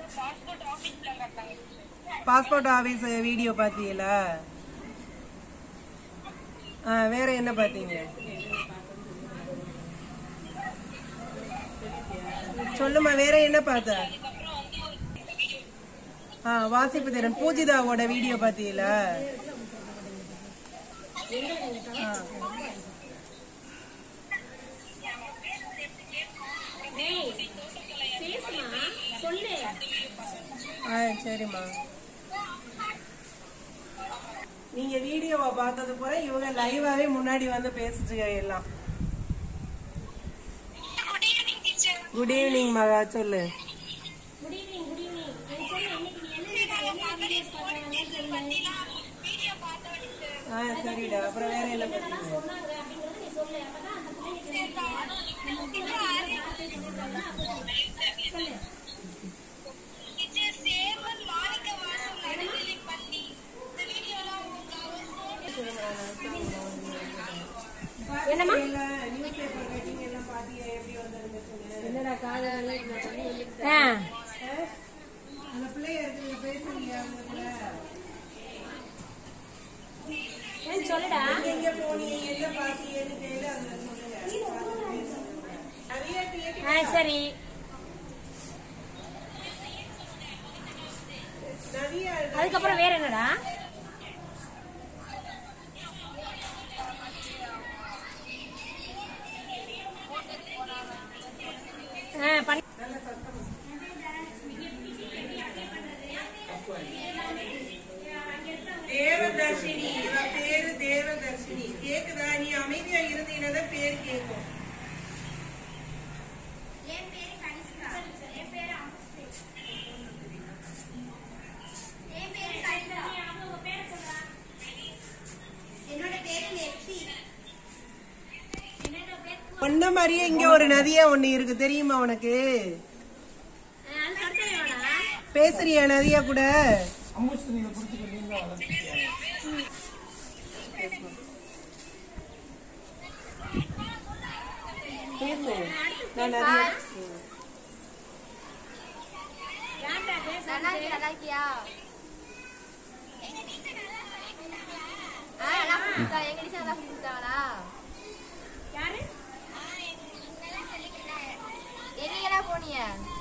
Passport office video பாத்தீங்களா ஆ வேற என்ன பாத்தீங்க சொல்லுமா வேற என்ன பார்த்த ஆ வாசிப்பு திறன் பூஜிதாவோட வீடியோ பாத்தீங்களா ஆ. பேசுமா சொல்லு ஆ சரிம்மா நீங்க வீடியோவை பார்த்தது போல இவங்க லைவாவே முன்னாடி வந்து பேசிச்சுங்க எல்லாம் குட் ஈவினிங் மகா சொல்லு குட் ஈவினிங் குட் ஈவினிங் சொல்லு இன்னைக்கு நீ என்ன என்ன வீடியோஸ் பார்க்கறாங்க சொல்லு ஆ சரிடா அப்புறம் வேற என்ன பார்த்தீங்க சொன்னாங்க அப்படிங்கறத நீ சொல்லு அப்பதான் அந்த பிள்ளைங்க தெரிஞ்சுக்கும் சொல்லு என்னம்மா நியூஸ் பேப்பர் கட்டிங் எல்லாம் பாத்தீங்க எப்படி வந்திருந்துச்சுன்னு என்னடா காதல அந்த பிள்ளைய இருக்கு பேசுறீங்க அவங்க கூட சொல்லுடா எங்க எங்க போனீங்க என்ன பாத்தீங்கன்னு கேளு அந்த சொல்லுங்க நிறைய creative- ஆ சரி நிறைய அதுக்கப்புறம் வேற என்னடா ஆ, பண்ணி தேவதர்ஷினி இவ பேரு தேவதர்ஷினி கேக்குதா நீ அமைதியா இருந்தீங்கன்னா பேர் கேக்கும் ஒன்ன மாதிரியே இங்க ஒரு நதியா ஒண்ணு இருக்கு தெரியுமா உனக்கு பேசுறியா நதியா கூட பேசு நான் நதியா நல்லா இருக்கியா நல்லா இருக்கியா ஆ நல்லா கொடுத்தா எங்க டீச்சர் நல்லா சொல்லி கொடுத்தாங்களா யாரு என்னைக்கெல்லாம் போனீங்க